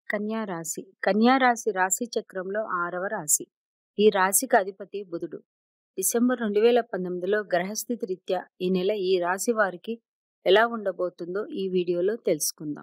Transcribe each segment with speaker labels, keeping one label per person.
Speaker 1: కన్యా రాశి కన్యా రాశి రాశి చక్రంలో ఆరవ రాశి ఈ రాశికి అధిపతి బుధుడు డిసెంబర్ రెండు వేల పంతొమ్మిదిలో గ్రహస్థితి రీత్యా ఈ నెల ఈ రాశి వారికి ఎలా ఉండబోతుందో ఈ వీడియోలో తెలుసుకుందాం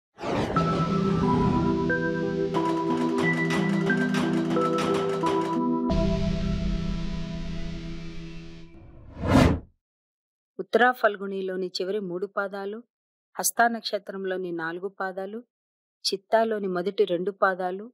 Speaker 1: ఉత్తరా ఫల్గుణిలోని చివరి మూడు పాదాలు హస్తా నక్షత్రంలోని నాలుగు పాదాలు చిత్తాలోని మొదటి రెండు పాదాలు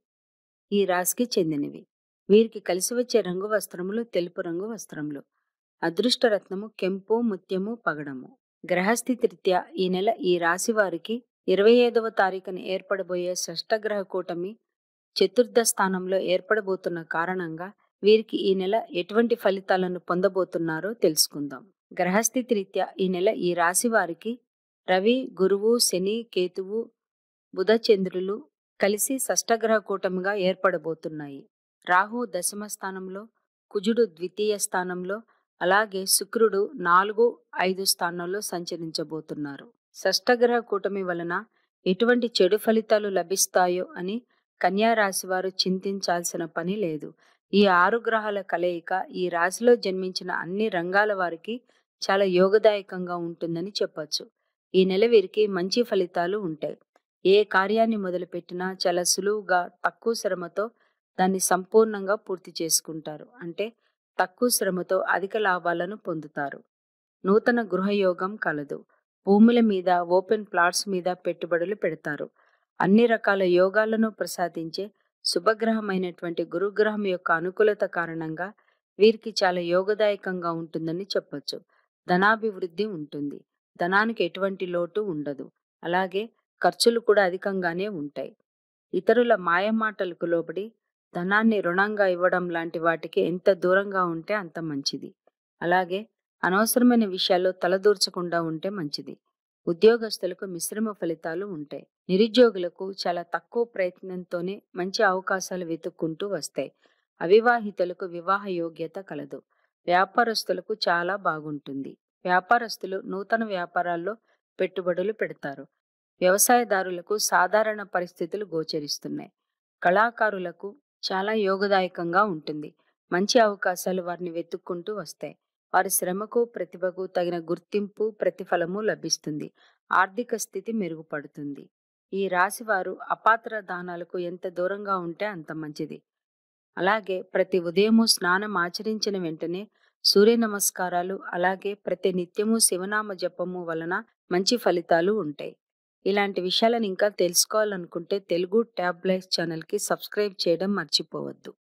Speaker 1: ఈ రాశికి చెందినవి వీరికి కలిసి వచ్చే రంగు వస్త్రములు తెలుపు రంగు వస్త్రములు అదృష్ట రత్నము కెంపు ముత్యము పగడము గ్రహస్థితి రీత్యా ఈ నెల ఈ రాశి వారికి ఇరవై ఐదవ తారీఖున ఏర్పడబోయే షష్టగ్రహ కూటమి చతుర్థ స్థానంలో ఏర్పడబోతున్న కారణంగా వీరికి ఈ నెల ఎటువంటి ఫలితాలను పొందబోతున్నారో తెలుసుకుందాం గ్రహస్థితి రీత్యా ఈ నెల ఈ రాశి వారికి రవి గురువు శని కేతువు బుధ చంద్రులు కలిసి షష్టగ్రహ కూటమిగా ఏర్పడబోతున్నాయి రాహు దశమ స్థానంలో కుజుడు ద్వితీయ స్థానంలో అలాగే శుక్రుడు నాలుగు ఐదు స్థానంలో సంచరించబోతున్నారు షష్టగ్రహ కూటమి వలన ఎటువంటి చెడు ఫలితాలు లభిస్తాయో అని కన్యా రాశి వారు చింతించాల్సిన పని లేదు ఈ ఆరు గ్రహాల కలయిక ఈ రాశిలో జన్మించిన అన్ని రంగాల వారికి చాలా యోగదాయకంగా ఉంటుందని చెప్పొచ్చు ఈ నెల వీరికి మంచి ఫలితాలు ఉంటాయి ఏ కార్యాన్ని మొదలుపెట్టినా చాలా సులువుగా తక్కువ శ్రమతో దాన్ని సంపూర్ణంగా పూర్తి చేసుకుంటారు అంటే తక్కువ శ్రమతో అధిక లాభాలను పొందుతారు నూతన గృహయోగం కలదు భూముల మీద ఓపెన్ ప్లాట్స్ మీద పెట్టుబడులు పెడతారు అన్ని రకాల యోగాలను ప్రసాదించే శుభగ్రహమైనటువంటి గురుగ్రహం యొక్క అనుకూలత కారణంగా వీరికి చాలా యోగదాయకంగా ఉంటుందని చెప్పొచ్చు ధనాభివృద్ధి ఉంటుంది ధనానికి ఎటువంటి లోటు ఉండదు అలాగే ఖర్చులు కూడా అధికంగానే ఉంటాయి ఇతరుల మాయమాటలకు లోబడి ధనాన్ని రుణంగా ఇవ్వడం లాంటి వాటికి ఎంత దూరంగా ఉంటే అంత మంచిది అలాగే అనవసరమైన విషయాల్లో తలదూర్చకుండా ఉంటే మంచిది ఉద్యోగస్తులకు మిశ్రమ ఫలితాలు ఉంటాయి నిరుద్యోగులకు చాలా తక్కువ ప్రయత్నంతోనే మంచి అవకాశాలు వెతుక్కుంటూ వస్తాయి అవివాహితులకు వివాహ యోగ్యత కలదు వ్యాపారస్తులకు చాలా బాగుంటుంది వ్యాపారస్తులు నూతన వ్యాపారాల్లో పెట్టుబడులు పెడతారు వ్యవసాయదారులకు సాధారణ పరిస్థితులు గోచరిస్తున్నాయి కళాకారులకు చాలా యోగదాయకంగా ఉంటుంది మంచి అవకాశాలు వారిని వెతుక్కుంటూ వస్తాయి వారి శ్రమకు ప్రతిభకు తగిన గుర్తింపు ప్రతిఫలము లభిస్తుంది ఆర్థిక స్థితి మెరుగుపడుతుంది ఈ రాశి వారు అపాత్ర దానాలకు ఎంత దూరంగా ఉంటే అంత మంచిది అలాగే ప్రతి ఉదయము స్నానం ఆచరించిన వెంటనే సూర్య నమస్కారాలు అలాగే ప్రతి నిత్యము శివనామ జపము వలన మంచి ఫలితాలు ఉంటాయి ఇలాంటి విషయాలను ఇంకా తెలుసుకోవాలనుకుంటే తెలుగు ట్యాబ్లైట్స్ ఛానల్కి సబ్స్క్రైబ్ చేయడం మర్చిపోవద్దు